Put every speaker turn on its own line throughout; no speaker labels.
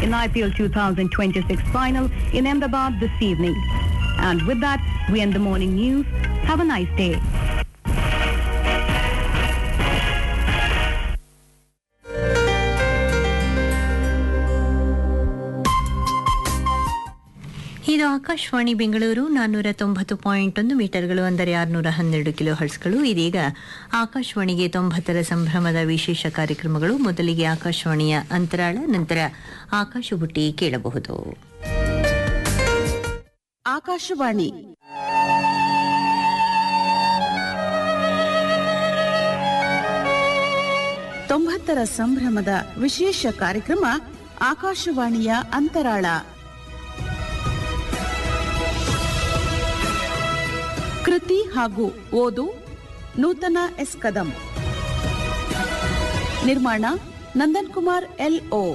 in IPL 2026 final in Ahmedabad this evening. And with that, we end the morning news. Have a nice day.
ಇದು ಆಕಾಶವಾಣಿ ಬೆಂಗಳೂರು ನಾನ್ನೂರ ತೊಂಬತ್ತು point ಒಂದು ಮೀಟರ್ಗಳು ಅಂದರೆ ಆರುನೂರ ಹನ್ನೆರಡು ಕಿಲೋ ಹರ್ಟ್ಸ್ಗಳು ಇದೀಗ ಆಕಾಶವಾಣಿಗೆ ತೊಂಬತ್ತರ ಸಂಭ್ರಮದ ವಿಶೇಷ ಕಾರ್ಯಕ್ರಮಗಳು ಮೊದಲಿಗೆ ಆಕಾಶವಾಣಿಯ ಅಂತರಾಳ ನಂತರ ಆಕಾಶಬುಟ್ಟಿ ಕೇಳಬಹುದು
ಆಕಾಶವಾಣಿ ತೊಂಬತ್ತರ ಸಂಭ್ರಮದ ವಿಶೇಷ ಕಾರ್ಯಕ್ರಮ ಆಕಾಶವಾಣಿಯ ಅಂತರಾಳ ಕೃತಿ ಹಾಗೂ ಓದು ನೂತನ ಎಸ್ ಕದಂ ನಿರ್ಮಾಣ ನಂದನ್ ಕುಮಾರ್ ಎಲ್ ಓ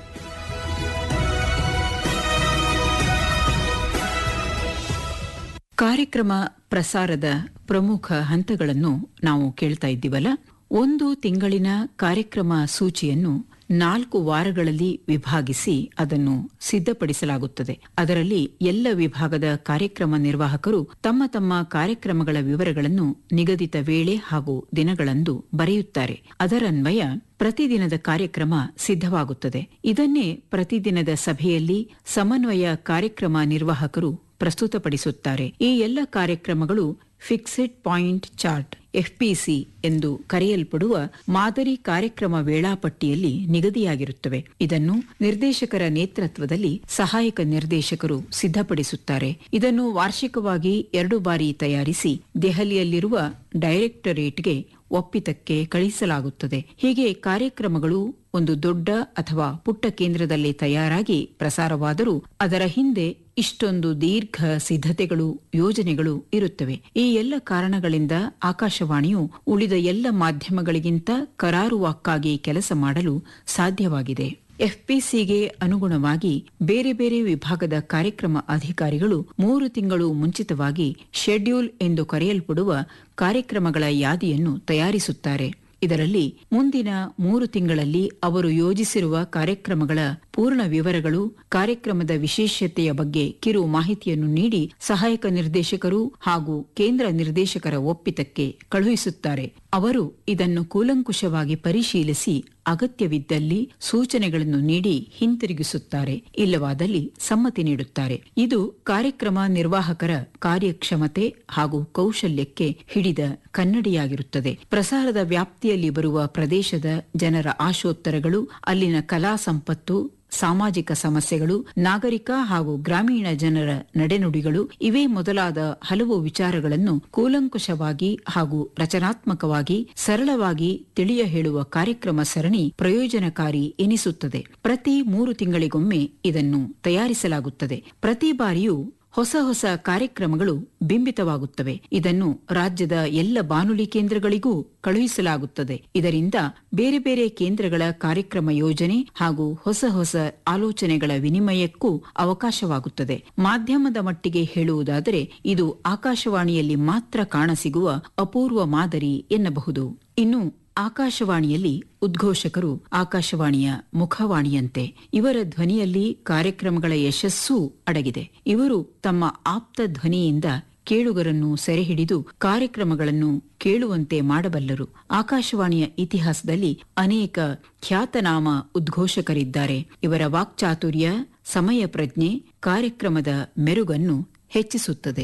ಕಾರ್ಯಕ್ರಮ ಪ್ರಸಾರದ ಪ್ರಮುಖ ಹಂತಗಳನ್ನು ನಾವು ಕೇಳ್ತಾ ಇದ್ದೀವಲ್ಲ ಒಂದು ತಿಂಗಳಿನ ಕಾರ್ಯಕ್ರಮ ಸೂಚಿಯನ್ನು ನಾಲ್ಕು ವಾರಗಳಲ್ಲಿ ವಿಭಾಗಿಸಿ ಅದನ್ನು ಸಿದ್ಧಪಡಿಸಲಾಗುತ್ತದೆ ಅದರಲ್ಲಿ ಎಲ್ಲ ವಿಭಾಗದ ಕಾರ್ಯಕ್ರಮ ನಿರ್ವಾಹಕರು ತಮ್ಮ ತಮ್ಮ ಕಾರ್ಯಕ್ರಮಗಳ ವಿವರಗಳನ್ನು ನಿಗದಿತ ವೇಳೆ ಹಾಗೂ ದಿನಗಳಂದು ಬರೆಯುತ್ತಾರೆ ಅದರನ್ವಯ ಪ್ರತಿದಿನದ ಕಾರ್ಯಕ್ರಮ ಸಿದ್ಧವಾಗುತ್ತದೆ ಇದನ್ನೇ ಪ್ರತಿದಿನದ ಸಭೆಯಲ್ಲಿ ಸಮನ್ವಯ ಕಾರ್ಯಕ್ರಮ ನಿರ್ವಾಹಕರು ಪ್ರಸ್ತುತಪಡಿಸುತ್ತಾರೆ ಈ ಎಲ್ಲ ಕಾರ್ಯಕ್ರಮಗಳು ಫಿಕ್ಸೆಡ್ ಪಾಯಿಂಟ್ ಚಾರ್ಟ್ ಎಫ್ಪಿಸಿ ಎಂದು ಕರೆಯಲ್ಪಡುವ ಮಾದರಿ ಕಾರ್ಯಕ್ರಮ ವೇಳಾಪಟ್ಟಿಯಲ್ಲಿ ನಿಗದಿಯಾಗಿರುತ್ತವೆ ಇದನ್ನು ನಿರ್ದೇಶಕರ ನೇತೃತ್ವದಲ್ಲಿ ಸಹಾಯಕ ನಿರ್ದೇಶಕರು ಸಿದ್ಧಪಡಿಸುತ್ತಾರೆ ಇದನ್ನು ವಾರ್ಷಿಕವಾಗಿ ಎರಡು ಬಾರಿ ತಯಾರಿಸಿ ದೆಹಲಿಯಲ್ಲಿರುವ ಡೈರೆಕ್ಟರೇಟ್ಗೆ ಒಪ್ಪಿತಕ್ಕೆ ಕಳಿಸಲಾಗುತ್ತದೆ ಹೀಗೆ ಕಾರ್ಯಕ್ರಮಗಳು ಒಂದು ದೊಡ್ಡ ಅಥವಾ ಪುಟ್ಟ ಕೇಂದ್ರದಲ್ಲಿ ತಯಾರಾಗಿ ಪ್ರಸಾರವಾದರೂ ಅದರ ಹಿಂದೆ ಇಷ್ಟೊಂದು ದೀರ್ಘ ಸಿದ್ಧತೆಗಳು ಯೋಜನೆಗಳು ಇರುತ್ತವೆ ಈ ಎಲ್ಲ ಕಾರಣಗಳಿಂದ ಆಕಾಶವಾಣಿಯು ಉಳಿದ ಎಲ್ಲ ಮಾಧ್ಯಮಗಳಿಗಿಂತ ಕರಾರುವಾಕ್ಕಾಗಿ ಕೆಲಸ ಮಾಡಲು ಸಾಧ್ಯವಾಗಿದೆ ಎಫ್ಪಿಸಿಗೆ ಅನುಗುಣವಾಗಿ ಬೇರೆ ಬೇರೆ ವಿಭಾಗದ ಕಾರ್ಯಕ್ರಮ ಅಧಿಕಾರಿಗಳು ಮೂರು ತಿಂಗಳು ಮುಂಚಿತವಾಗಿ ಶೆಡ್ಯೂಲ್ ಎಂದು ಕರೆಯಲ್ಪಡುವ ಕಾರ್ಯಕ್ರಮಗಳ ಯಾದಿಯನ್ನು ತಯಾರಿಸುತ್ತಾರೆ ಇದರಲ್ಲಿ ಮುಂದಿನ ಮೂರು ತಿಂಗಳಲ್ಲಿ ಅವರು ಯೋಜಿಸಿರುವ ಕಾರ್ಯಕ್ರಮಗಳ ಪೂರ್ಣ ವಿವರಗಳು ಕಾರ್ಯಕ್ರಮದ ವಿಶೇಷತೆಯ ಬಗ್ಗೆ ಕಿರು ಮಾಹಿತಿಯನ್ನು ನೀಡಿ ಸಹಾಯಕ ನಿರ್ದೇಶಕರು ಹಾಗೂ ಕೇಂದ್ರ ನಿರ್ದೇಶಕರ ಒಪ್ಪಿತಕ್ಕೆ ಕಳುಹಿಸುತ್ತಾರೆ ಅವರು ಇದನ್ನು ಕೂಲಂಕುಷವಾಗಿ ಪರಿಶೀಲಿಸಿ ಅಗತ್ಯವಿದ್ದಲ್ಲಿ ಸೂಚನೆಗಳನ್ನು ನೀಡಿ ಹಿಂತಿರುಗಿಸುತ್ತಾರೆ ಇಲ್ಲವಾದಲ್ಲಿ ಸಮ್ಮತಿ ನೀಡುತ್ತಾರೆ ಇದು ಕಾರ್ಯಕ್ರಮ ನಿರ್ವಾಹಕರ ಕಾರ್ಯಕ್ಷಮತೆ ಹಾಗೂ ಕೌಶಲ್ಯಕ್ಕೆ ಹಿಡಿದ ಕನ್ನಡಿಯಾಗಿರುತ್ತದೆ ಪ್ರಸಾರದ ವ್ಯಾಪ್ತಿಯಲ್ಲಿ ಬರುವ ಪ್ರದೇಶದ ಜನರ ಆಶೋತ್ತರಗಳು ಅಲ್ಲಿನ ಕಲಾ ಸಂಪತ್ತು ಸಾಮಾಜಿಕ ಸಮಸ್ಯೆಗಳು ನಾಗರಿಕ ಹಾಗೂ ಗ್ರಾಮೀಣ ಜನರ ನಡೆನುಡಿಗಳು ಇವೇ ಮೊದಲಾದ ಹಲವು ವಿಚಾರಗಳನ್ನು ಕೂಲಂಕುಷವಾಗಿ ಹಾಗೂ ರಚನಾತ್ಮಕವಾಗಿ ಸರಳವಾಗಿ ತಿಳಿಯ ಹೇಳುವ ಕಾರ್ಯಕ್ರಮ ಸರಣಿ ಪ್ರಯೋಜನಕಾರಿ ಎನಿಸುತ್ತದೆ ಪ್ರತಿ ಮೂರು ತಿಂಗಳಿಗೊಮ್ಮೆ ಇದನ್ನು ತಯಾರಿಸಲಾಗುತ್ತದೆ ಪ್ರತಿ ಬಾರಿಯೂ ಹೊಸ ಹೊಸ ಕಾರ್ಯಕ್ರಮಗಳು ಬಿಂಬಿತವಾಗುತ್ತವೆ ಇದನ್ನು ರಾಜ್ಯದ ಎಲ್ಲ ಬಾನುಲಿ ಕೇಂದ್ರಗಳಿಗೂ ಕಳುಹಿಸಲಾಗುತ್ತದೆ ಇದರಿಂದ ಬೇರೆ ಬೇರೆ ಕೇಂದ್ರಗಳ ಕಾರ್ಯಕ್ರಮ ಯೋಜನೆ ಹಾಗೂ ಹೊಸ ಹೊಸ ಆಲೋಚನೆಗಳ ವಿನಿಮಯಕ್ಕೂ ಅವಕಾಶವಾಗುತ್ತದೆ ಮಾಧ್ಯಮದ ಮಟ್ಟಿಗೆ ಹೇಳುವುದಾದರೆ ಇದು ಆಕಾಶವಾಣಿಯಲ್ಲಿ ಮಾತ್ರ ಕಾಣಸಿಗುವ ಅಪೂರ್ವ ಮಾದರಿ ಎನ್ನಬಹುದು ಇನ್ನು ಆಕಾಶವಾಣಿಯಲ್ಲಿ ಉದ್ಘೋಷಕರು ಆಕಾಶವಾಣಿಯ ಮುಖವಾಣಿಯಂತೆ ಇವರ ಧ್ವನಿಯಲ್ಲಿ ಕಾರ್ಯಕ್ರಮಗಳ ಯಶಸ್ಸೂ ಅಡಗಿದೆ ಇವರು ತಮ್ಮ ಆಪ್ತ ಧ್ವನಿಯಿಂದ ಕೇಳುಗರನ್ನು ಸೆರೆಹಿಡಿದು ಕಾರ್ಯಕ್ರಮಗಳನ್ನು ಕೇಳುವಂತೆ ಮಾಡಬಲ್ಲರು ಆಕಾಶವಾಣಿಯ ಇತಿಹಾಸದಲ್ಲಿ ಅನೇಕ ಖ್ಯಾತನಾಮ ಉದ್ಘೋಷಕರಿದ್ದಾರೆ ಇವರ ವಾಕ್ಚಾತುರ್ಯ ಸಮಯ ಪ್ರಜ್ಞೆ ಕಾರ್ಯಕ್ರಮದ ಮೆರುಗನ್ನು ಹೆಚ್ಚಿಸುತ್ತದೆ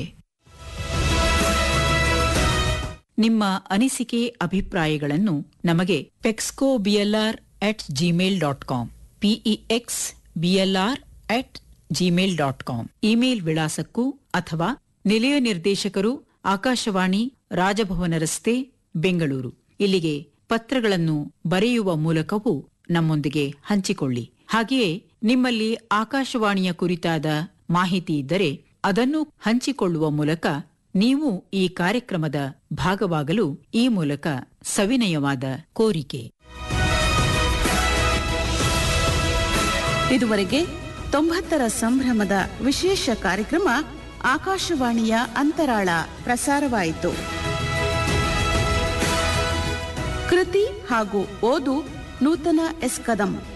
ನಿಮ್ಮ ಅನಿಸಿಕೆ ಅಭಿಪ್ರಾಯಗಳನ್ನು ನಮಗೆ ಪೆಕ್ಸ್ಕೋ BLR at Gmail dot com PEX BLR at Gmail dot com email ವಿಳಾಸಕ್ಕೂ ಅಥವಾ ನಿಲಯ ನಿರ್ದೇಶಕರು ಆಕಾಶವಾಣಿ ರಾಜಭವನ ರಸ್ತೆ ಬೆಂಗಳೂರು ಇಲ್ಲಿಗೆ ಪತ್ರಗಳನ್ನು ಬರೆಯುವ ಮೂಲಕವೂ ನಮ್ಮೊಂದಿಗೆ ಹಂಚಿಕೊಳ್ಳಿ ಹಾಗೆಯೇ ನಿಮ್ಮಲ್ಲಿ ಆಕಾಶವಾಣಿಯ ಕುರಿತಾದ ಮಾಹಿತಿ ಇದ್ದರೆ ಅದನ್ನು ಹಂಚಿಕೊಳ್ಳುವ ಮೂಲಕ ನೀವು ಈ ಕಾರ್ಯಕ್ರಮದ ಭಾಗವಾಗಲು ಈ ಮೂಲಕ ಸವಿನಯವಾದ ಕೋರಿಕೆ
ಇದುವರೆಗೆ ತೊಂಬತ್ತರ ಸಂಭ್ರಮದ ವಿಶೇಷ ಕಾರ್ಯಕ್ರಮ ಆಕಾಶವಾಣಿಯ ಅಂತರಾಳ ಪ್ರಸಾರವಾಯಿತು ಕೃತಿ ಹಾಗೂ ಓದು ನೂತನ ಎಸ್ ಕದಂ